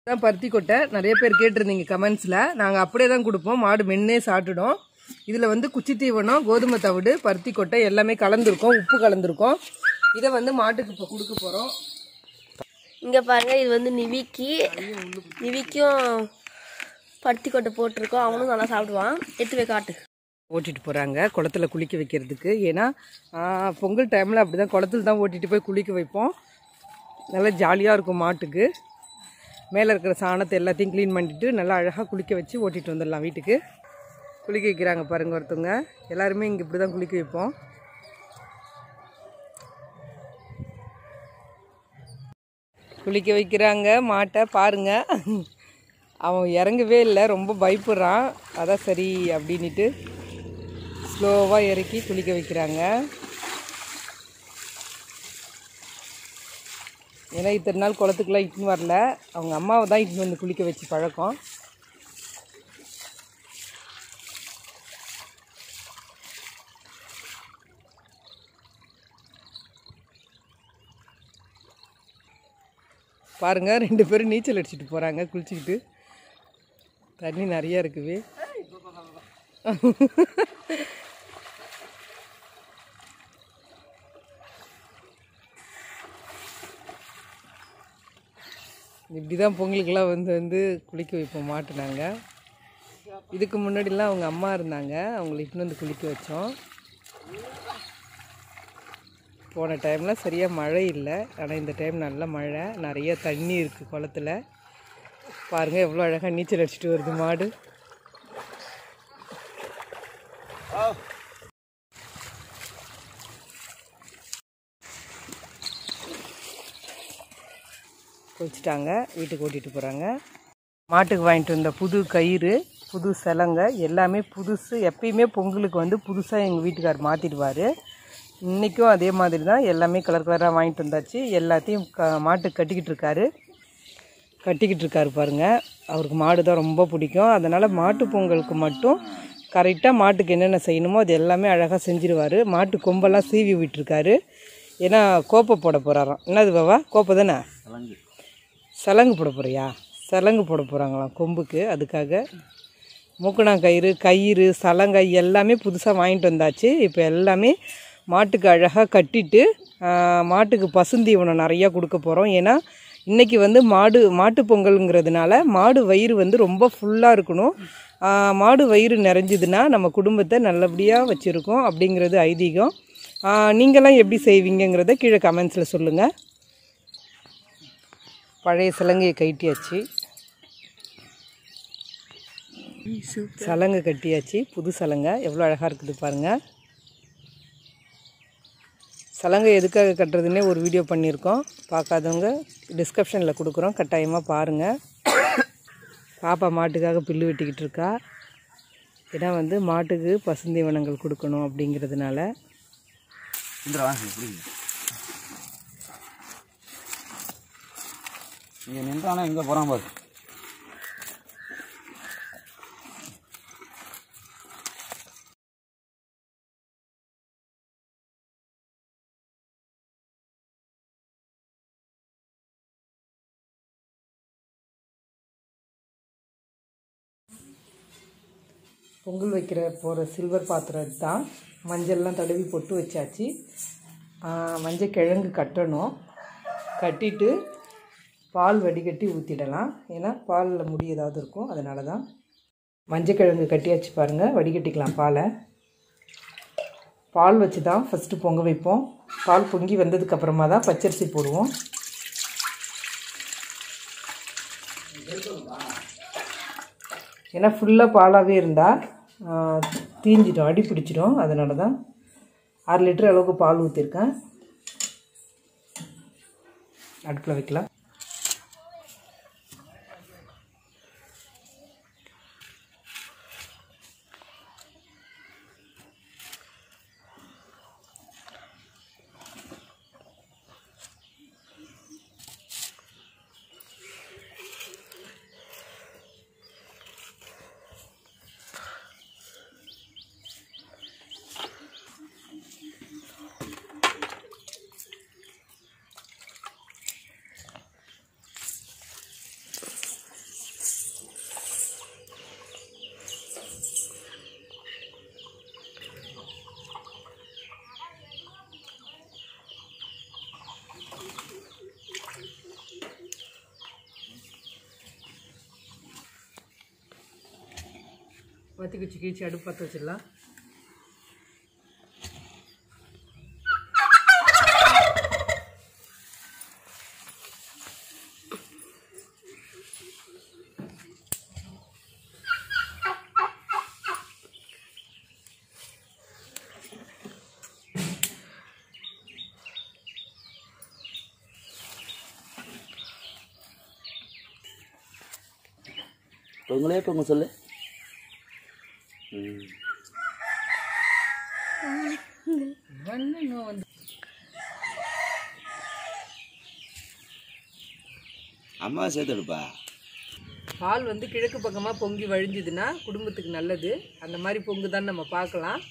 தான் பருத்தி கொட்டை நிறைய பேர் கேட்டிருந்தீங்க கமெண்ட்ஸில் நாங்கள் அப்படியே தான் கொடுப்போம் மாடு மென்னே சாப்பிட்டுடும் இதில் வந்து குச்சி தீவனம் கோதுமை தவிடு பருத்தி கொட்டை எல்லாமே கலந்துருக்கோம் உப்பு கலந்துருக்கோம் இதை வந்து மாட்டுக்கு இப்போ கொடுக்க போகிறோம் இங்கே பாருங்க இது வந்து நிவிக்கி நிவிக்கும் பருத்தி கொட்டை போட்டிருக்கோம் அவனும் நல்லா சாப்பிடுவான் எடுத்து போய் காட்டு ஓட்டிட்டு போகிறாங்க குளத்துல குளிக்க வைக்கிறதுக்கு ஏன்னா ஆ, பொங்கல் டைமில் அப்படி தான் குளத்துல தான் ஓட்டிட்டு போய் குளிக்க வைப்போம் நல்லா ஜாலியாக இருக்கும் மாட்டுக்கு மேலே இருக்கிற சாணத்தை எல்லாத்தையும் க்ளீன் பண்ணிட்டு நல்லா அழகாக குளிக்க வச்சு ஓட்டிட்டு வந்துடலாம் வீட்டுக்கு குளிக்க வைக்கிறாங்க பாருங்க ஒருத்தவங்க எல்லாருமே இங்கே இப்படி தான் குளிக்க வைப்போம் குளிக்க வைக்கிறாங்க மாட்டை பாருங்க அவன் இறங்கவே இல்லை ரொம்ப பயப்படுறான் அதான் சரி அப்படின்ட்டு ஸ்லோவாக இறக்கி குளிக்க வைக்கிறாங்க ஏன்னா இத்தனை நாள் குளத்துக்குலாம் இட்டுன்னு வரல அவங்க அம்மாவை தான் இட்டுன்னு வந்து குளிக்க வச்சு பழக்கம் பாருங்க ரெண்டு பேரும் நீச்சல் அடிச்சிட்டு போகிறாங்க குளிச்சுக்கிட்டு தண்ணி நிறைய இருக்குது இப்படி தான் பொங்கலுக்கெல்லாம் வந்து வந்து குளிக்க வைப்போம் மாட்டு நாங்கள் இதுக்கு முன்னாடிலாம் அவங்க அம்மா இருந்தாங்க அவங்களை இட்டுன்னு வந்து குளிக்க வச்சோம் போன டைமில் சரியாக மழை இல்லை ஆனால் இந்த டைம் நல்ல மழை நிறைய தண்ணி இருக்குது குளத்துல பாருங்கள் எவ்வளோ அழகாக நீச்சல் அடிச்சிட்டு வருது மாடு குளிச்சிட்டாங்க வீட்டுக்கு ஓட்டிகிட்டு போகிறாங்க மாட்டுக்கு வாங்கிட்டு வந்த புது கயிறு புது சிலங்க எல்லாமே புதுசு எப்பயுமே பொங்கலுக்கு வந்து புதுசாக எங்கள் வீட்டுக்கார் மாற்றிடுவார் இன்றைக்கும் அதே மாதிரி தான் எல்லாமே கலர் கலராக வாங்கிட்டு வந்தாச்சு எல்லாத்தையும் க மாட்டுக்கு கட்டிக்கிட்டு இருக்காரு கட்டிக்கிட்டு இருக்காரு பாருங்க அவருக்கு மாடு தான் ரொம்ப பிடிக்கும் அதனால் மாட்டு பொங்கலுக்கு மட்டும் கரெக்டாக மாட்டுக்கு என்னென்ன செய்யணுமோ அது எல்லாமே அழகாக செஞ்சிருவார் மாட்டு கொம்பெல்லாம் சீவி விட்டுருக்காரு ஏன்னா கோப்பை போட போகிறாராம் என்னது பாவா கோப்பை தானே சலங்கு போட போறியா சலங்கு போட போகிறாங்களாம் கொம்புக்கு அதுக்காக மூக்கணாங்கயிறு கயிறு சலங்கை எல்லாமே புதுசாக வாங்கிட்டு வந்தாச்சு இப்போ எல்லாமே மாட்டுக்கு அழகாக கட்டிட்டு ஆ, மாட்டுக்கு பசுந்தீவனம் நிறையா கொடுக்க போகிறோம் ஏன்னா இன்றைக்கி வந்து மாடு மாட்டு பொங்கலுங்கிறதுனால மாடு வயிறு வந்து ரொம்ப ஃபுல்லாக இருக்கணும் ஆ, மாடு வயிறு நிறைஞ்சுதுன்னா நம்ம குடும்பத்தை நல்லபடியாக வச்சுருக்கோம் அப்படிங்கிறது ஐதீகம் ஆ, நீங்களாம் எப்படி செய்வீங்கங்கிறத கீழே கமெண்ட்ஸில் சொல்லுங்கள் பழைய சலங்கையை கட்டியாச்சு சலங்கை கட்டியாச்சு புது சலங்கை எவ்வளோ அழகாக இருக்குது பாருங்கள் சலங்கை எதுக்காக கட்டுறதுன்னே ஒரு வீடியோ பண்ணியிருக்கோம் பார்க்காதவங்க டிஸ்கிரிப்ஷனில் கொடுக்குறோம் கட்டாயமாக பாருங்கள் பாப்பா மாட்டுக்காக புல்லு வெட்டிக்கிட்டு இருக்கா ஏன்னா வந்து மாட்டுக்கு பசுந்தீவனங்கள் கொடுக்கணும் அப்படிங்கிறதுனால இந்திரா வாங்க பிடிங்க இங்கே நின்றானா எங்கே போகிறான் பாரு பொங்கல் வைக்கிற போகிற சில்வர் பாத்திரம் தான் மஞ்சள்லாம் தடவி பொட்டு வச்சாச்சு ஆ, மஞ்சள் கிழங்கு கட்டணும் கட்டிட்டு பால் வடிகட்டி ஊற்றிடலாம் ஏன்னா பாலில் முடி ஏதாவது இருக்கும் அதனால தான் மஞ்சள் கிழங்கு கட்டியாச்சு பாருங்கள் வடிகட்டிக்கலாம் பாலை பால் வச்சு தான் ஃபஸ்ட்டு பொங்க வைப்போம் பால் பொங்கி வந்ததுக்கப்புறமா தான் பச்சரிசி போடுவோம் ஏன்னா ஃபுல்லாக பாலாகவே இருந்தால் தீஞ்சிடும் அடி பிடிச்சிடும் அதனால தான் ஆறு லிட்டர் அளவுக்கு பால் ஊற்றிருக்கேன் அடுப்பில் வைக்கலாம் வத்தி குச்சி கீழ்ச்சி அடுப்பு பற்ற வச்சிடலாம் பொங்கலே பொங்க சொல்லு ம் வந்து இன்னும் வந்து அம்மா சேர்த்து எடுப்பா பால் வந்து கிழக்கு பக்கமாக பொங்கி வழிஞ்சுதுன்னா குடும்பத்துக்கு நல்லது அந்த மாதிரி பொங்குதான்னு நம்ம பார்க்கலாம்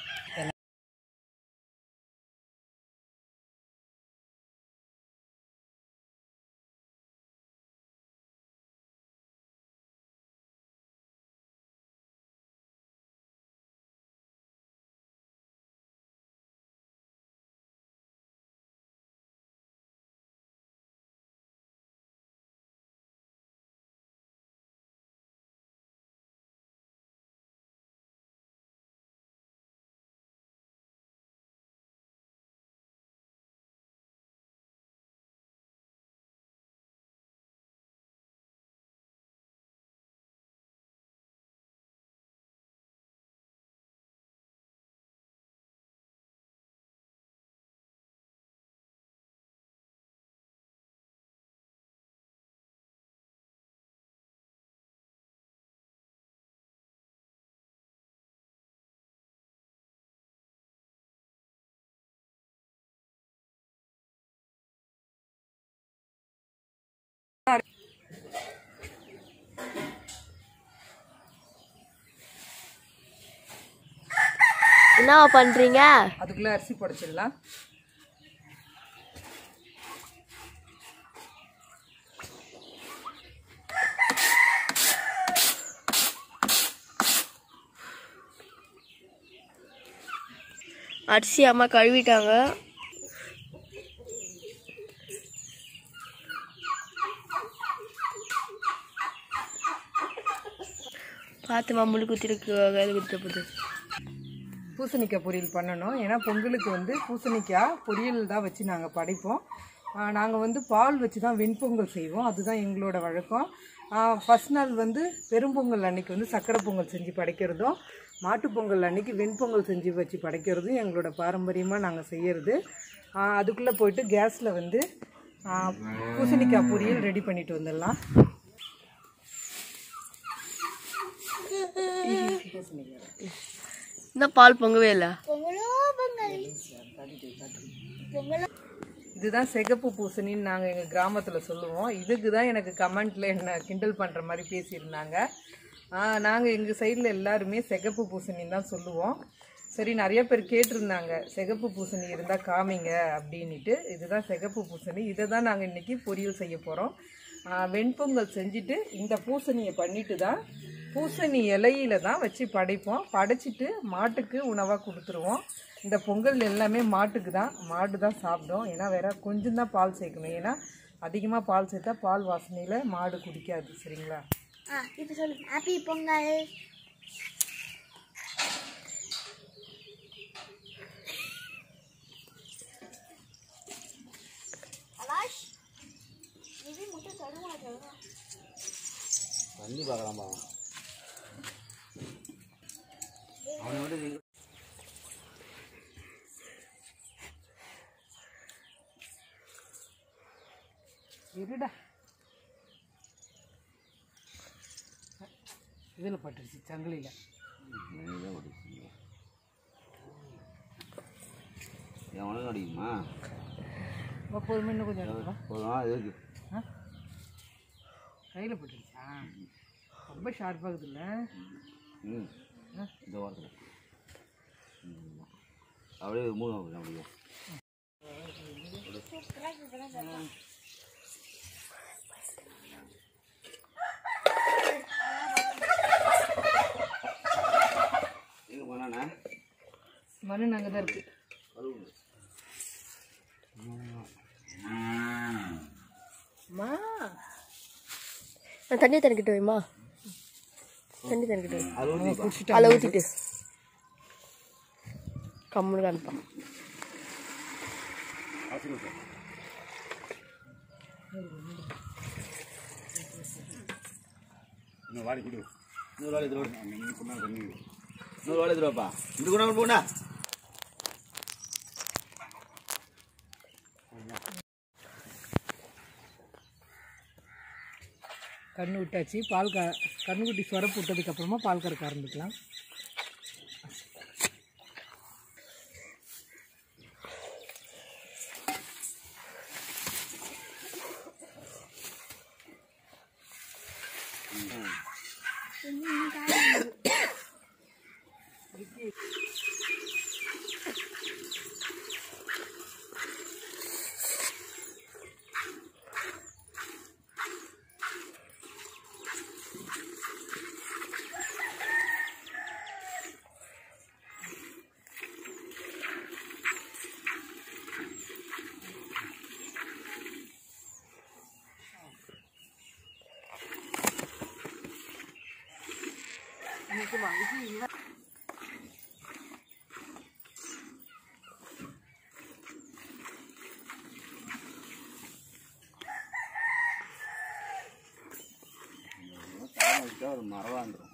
என்னவா பண்ணுறீங்க அதுக்குள்ளே அரிசி புடச்சிடலாம் அரிசி அம்மா கழுவிட்டாங்க பார்த்துமா முழு குத்திருக்கு வேலை குத்திர போகுது பூசணிக்காய் பொரியல் பண்ணணும் ஏன்னா பொங்கலுக்கு வந்து பூசணிக்காய் பொரியல் தான் வச்சு நாங்கள் படைப்போம் நாங்கள் வந்து பால் வச்சு தான் வெண்பொங்கல் செய்வோம் அதுதான் எங்களோட வழக்கம் ஃபஸ்ட் நாள் வந்து பெரும்பொங்கல் அன்னைக்கு வந்து சக்கரை பொங்கல் செஞ்சு படைக்கிறதும் மாட்டுப் பொங்கல் அன்னைக்கு வெண்பொங்கல் செஞ்சு வச்சு படைக்கிறதும் எங்களோட பாரம்பரியமாக நாங்கள் செய்யறது அதுக்குள்ளே போயிட்டு கேஸில் வந்து ஆ, பூசணிக்காய் பொரியல் ரெடி பண்ணிட்டு வந்துடலாம் பூசணிக்காய் இன்னும் பால் பொங்கவே இல்லை இதுதான் சிகப்பு பூசணின்னு நாங்கள் எங்கள் கிராமத்தில் சொல்லுவோம் இதுக்கு தான் எனக்கு கமெண்ட்டில் என்ன கிண்டல் பண்ணுற மாதிரி பேசியிருந்தாங்க நாங்கள் எங்கள் சைடில் எல்லாருமே சிகப்பு பூசணின்னு தான் சொல்லுவோம் சரி நிறைய பேர் கேட்டிருந்தாங்க சிகப்பு பூசணி இருந்தால் காமிங்க அப்படின்ட்டு இதுதான் சிகப்பு பூசணி இதை தான் நாங்கள் இன்றைக்கி பொரியல் செய்ய போகிறோம் வெண்பொங்கல் செஞ்சுட்டு இந்த பூசணியை பண்ணிட்டு தான் பூசணி இலையில தான் வச்சு படைப்போம் படைச்சிட்டு மாட்டுக்கு உணவாக கொடுத்துருவோம் இந்த பொங்கல் எல்லாமே மாட்டுக்கு தான் மாடு தான் சாப்பிடும் ஏன்னா வேற கொஞ்சம் தான் பால் சேர்க்கணும் ஏன்னா அதிகமாக பால் சேர்த்தா பால் வாசனையில் மாடு குடிக்காது சரிங்களா ஆ இப்போ சொல்லு ஹாப்பி பொங்கல் அலாஷ் இது முட்டை தருவா தருவா தண்ணி பார்க்கலாம் பாவம் அவனை விட்டு நீங்க இருடா இதில் பட்டுருச்சு சங்கிலியில் நீதான் ஓடிச்சிங்க என் உனக்கு அடிக்குமா பொறுமை இன்னும் கொஞ்சம் எடுக்கலாம் போதும் அது இருக்கு கையில் பட்டுருச்சா ரொம்ப ஷார்ப்பாகுது இல்லை ம் இந்த வாரத்தில் அப்படியே மூணு அப்படியே எங்கே போனாண்ணே மண் அங்கே தான் இருக்குது அம்மா நான் தண்ணி தரக்கிட்டு வைமா தண்ணி தண்ணிக்கிட்டு அது ஊற்றி குடிச்சிட்டு அதில் ஊற்றிட்டு கம்முன்னு காணிப்பான் இன்னொரு வாடி கொடு இன்னொரு வாடி எதிரோடு தண்ணி இன்னொரு வாடி எதிரோப்பா இது கூட போண்டா கண்ணு விட்டாச்சு பால் க கண்ணுக்குட்டி சொரப்பு விட்டதுக்கு அப்புறமா பால் கறக்க ஆரம்பிக்கலாம் ஒரு மரவா வந்துடும்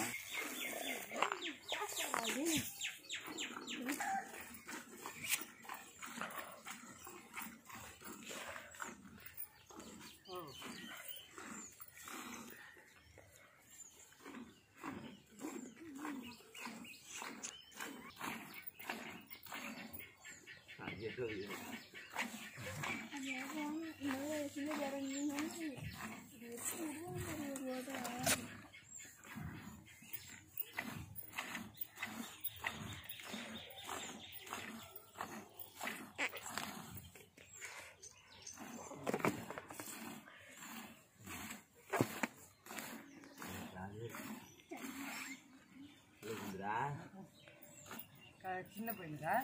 சின்ன பையனுக்கா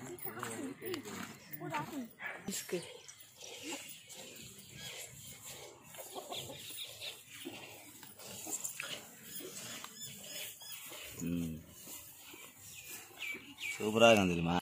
ம் சூப்பராக இருக்கும் தெரியுமா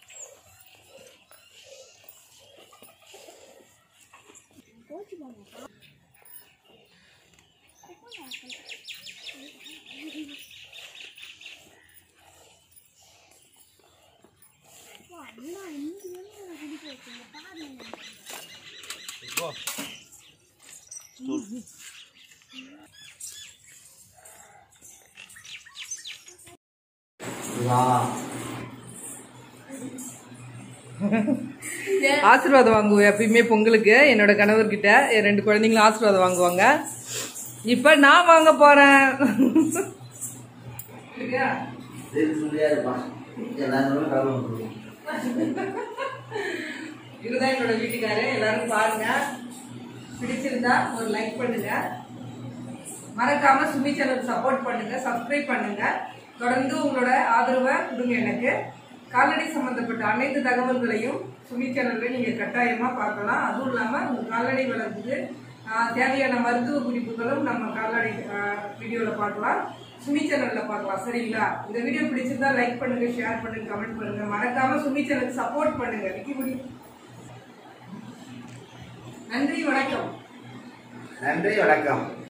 ஆசீர்வாதம் வாங்குவேன் எப்பயுமே பொங்கலுக்கு என்னோட கணவர்கிட்ட என் ரெண்டு குழந்தைங்களும் ஆசீர்வாதம் வாங்குவாங்க இப்ப நான் வாங்க போறேன் சரியா? இதுதான் என்னோட வீட்டுக்காரு எல்லாரும் பாருங்க பிடிச்சிருந்தா ஒரு லைக் பண்ணுங்க மறக்காம சுமி சேனல் சப்போர்ட் பண்ணுங்க சப்ஸ்கிரைப் பண்ணுங்க தொடர்ந்து உங்களோட ஆதரவை கொடுங்க எனக்கு கால்நடை சம்பந்தப்பட்ட அனைத்து தகவல்களையும் சுமி சேனல்ல நீங்க கட்டாயமா பார்க்கலாம் அதுவும் இல்லாம உங்க கால்நடை வளர்ப்புக்கு ஆஹ், தேவையான மருத்துவ குறிப்புகளும் நம்ம கால்நடை வீடியோல பார்க்கலாம் சுமி சேனல்ல பார்க்கலாம் சரிங்களா இந்த வீடியோ பிடிச்சிருந்தா லைக் பண்ணுங்க ஷேர் பண்ணுங்க கமெண்ட் பண்ணுங்க மறக்காம சுமி சேனலுக்கு சப்போர்ட் பண்ணுங்க விக்கி முடி நன்றி வணக்கம் நன்றி வணக்கம்